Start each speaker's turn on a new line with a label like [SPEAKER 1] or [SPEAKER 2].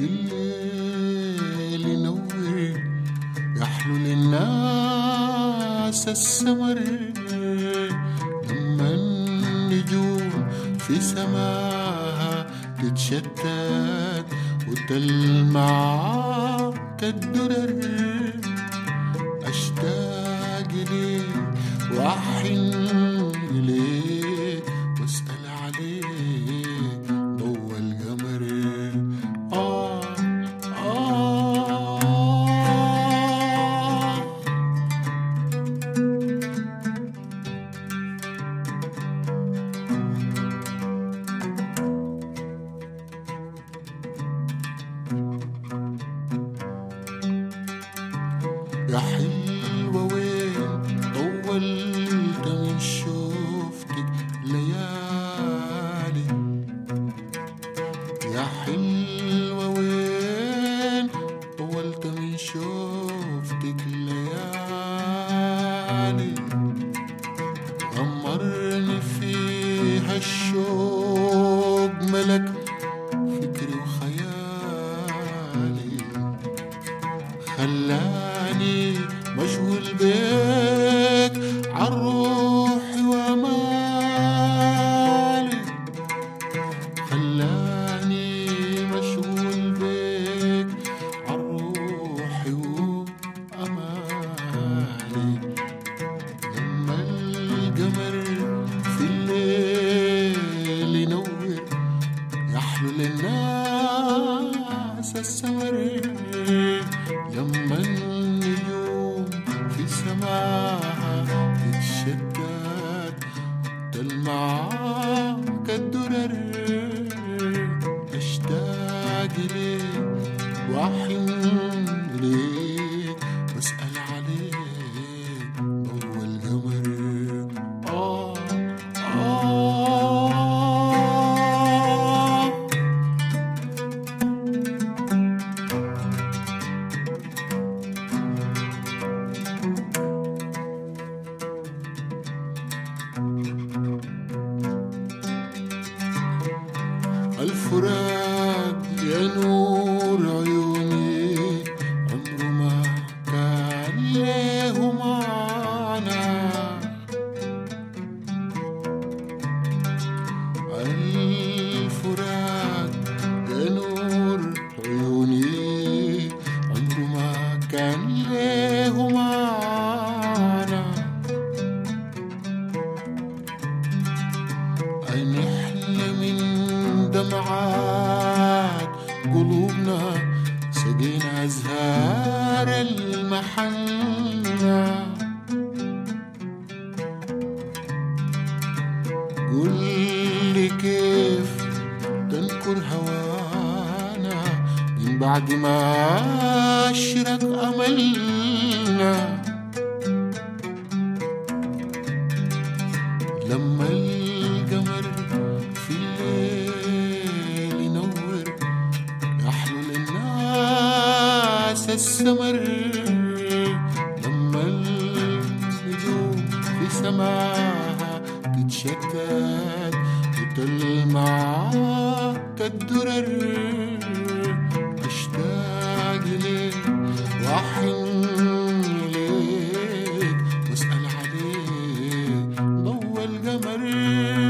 [SPEAKER 1] في الليل ينور يحلو للناس السمر لما النجوم في سماها تتشتت وتلمع كالدرر أشتاق ليك وأحن إليك وأسأل عليك ضوء القمر آه آه يا حلوة وين طولت من شوفتك ليالي يا حلوة وين طولت من شوفتك ليالي غمرني فيها الشوق ملك فكري وخيالي خلاني مشغول بيك عالروحي وامالي خلاني مشغول بيك عالروحي وامالي لما القمر في الليل ينور يحلو للناس السمر لما النجوم في سماها تتشتت تلمع كالدرر اشتاق ليك واحن ليك واسأل عليك ضوء القمر آه آه الفراق يا نور عيوني عمره ما كان له معنى الفراق يا نور عيوني عمره ما كان له معنى نحن من دمعات قلوبنا سقينا أزهار المحنة قل لي كيف تنكر هوانا من بعد ما أشرق أملنا لما القمر في الليل ينور يحلو للناس السمر لما النجوم في سماها تتشتت وتلمع كالدرر اشتاق ليك واحن ليك واسأل عليك ضوء القمر